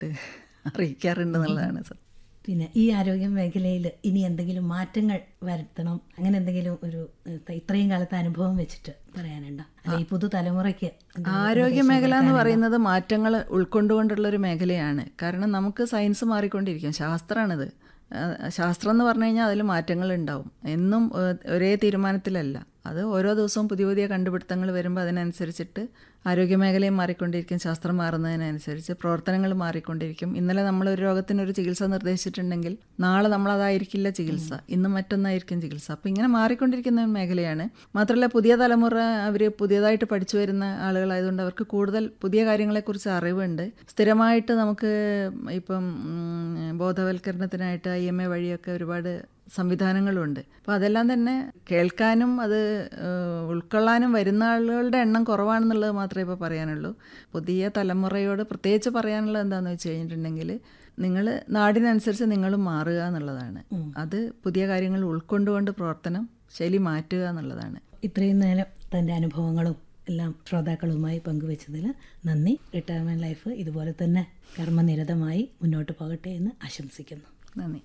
അറിയിക്കാറുണ്ട് എന്നുള്ളതാണ് സത്യം പിന്നെ ഈ ആരോഗ്യ മേഖലയിൽ ഇനി എന്തെങ്കിലും മാറ്റങ്ങൾ വരുത്തണം അങ്ങനെ എന്തെങ്കിലും ഒരു ഏഹ്, ഇത്രയും കാലത്തെ അനുഭവം വെച്ചിട്ട് പറയാനുണ്ടോ അല്ല ഈ പുതുതലമുറയ്ക്ക് എന്തെങ്കിലും ആരോഗ്യ മേഖല എന്ന് പറയുന്നത് മാറ്റങ്ങൾ ഉൾക്കൊണ്ടുകൊണ്ടുള്ള ഒരു മേഖലയാണ് കാരണം നമുക്ക് സയൻസ് മാറിക്കൊണ്ടിരിക്കും ശാസ്ത്രമാണിത് ആ, ശാസ്ത്രം എന്ന് പറഞ്ഞു കഴിഞ്ഞാൽ അതിൽ മാറ്റങ്ങൾ ഉണ്ടാവും എന്നും ഏഹ്, ഒരേ തീരുമാനത്തിലല്ല അത് ഓരോ ദിവസവും പുതിയ പുതിയ കണ്ടുപിടുത്തങ്ങൾ വരുമ്പോൾ അതിനനുസരിച്ചിട്ട് ആരോഗ്യ മേഖലയും മാറിക്കൊണ്ടിരിക്കും ശാസ്ത്രം മാറുന്നതിനനുസരിച്ച് പ്രവർത്തനങ്ങൾ മാറിക്കൊണ്ടിരിക്കും ഇന്നലെ നമ്മൾ ഒരു രോഗത്തിനൊരു ചികിത്സ നിർദ്ദേശിച്ചിട്ടുണ്ടെങ്കിൽ നാളെ നമ്മളതായിരിക്കില്ല ചികിത്സ ഇന്ന് മറ്റൊന്നായിരിക്കും ചികിത്സ അപ്പം ഇങ്ങനെ മാറിക്കൊണ്ടിരിക്കുന്ന ഒരു മേഖലയാണ് മാത്രമല്ല പുതിയ തലമുറ അവർ പുതിയതായിട്ട് പഠിച്ചു വരുന്ന ആളുകളായതുകൊണ്ട് അവർക്ക് കൂടുതൽ പുതിയ കാര്യങ്ങളെക്കുറിച്ച് അറിവുണ്ട് സ്ഥിരമായിട്ട് നമുക്ക് ഇപ്പം ഉം, ബോധവൽക്കരണത്തിനായിട്ട് ഐ എം എ വഴിയൊക്കെ ഒരുപാട് സംവിധാനങ്ങളുണ്ട് അപ്പോൾ അതെല്ലാം തന്നെ കേൾക്കാനും അത് ഏഹ്, ഉൾക്കൊള്ളാനും വരുന്ന ആളുകളുടെ എണ്ണം കുറവാണെന്നുള്ളത് മാത്രമേ ഇപ്പോൾ പറയാനുള്ളൂ പുതിയ തലമുറയോട് പ്രത്യേകിച്ച് പറയാനുള്ളത് എന്താണെന്ന് വെച്ച് കഴിഞ്ഞിട്ടുണ്ടെങ്കിൽ നിങ്ങൾ നാടിനനുസരിച്ച് നിങ്ങൾ മാറുക എന്നുള്ളതാണ് അത് പുതിയ കാര്യങ്ങൾ ഉൾക്കൊണ്ടുകൊണ്ട് പ്രവർത്തനം ശൈലി മാറ്റുക എന്നുള്ളതാണ് ഇത്രയും നേരം തൻ്റെ അനുഭവങ്ങളും എല്ലാം ശ്രോതാക്കളുമായി പങ്കുവച്ചതിൽ നന്ദി റിട്ടയർമെൻറ്റ് ലൈഫ് ഇതുപോലെ തന്നെ കർമ്മനിരതമായി മുന്നോട്ട് പോകട്ടെ എന്ന് ആശംസിക്കുന്നു നന്ദി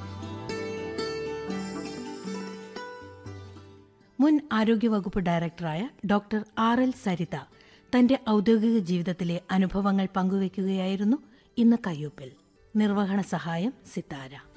മുൻ ആരോഗ്യവകുപ്പ് ഡയറക്ടറായ ഡോക്ടർ ആർ എൽ സരിത തന്റെ ഔദ്യോഗിക ജീവിതത്തിലെ അനുഭവങ്ങൾ പങ്കുവയ്ക്കുകയായിരുന്നു ഇന്ന് കയ്യൂപ്പിൽ നിർവഹണ സഹായം സിത്താര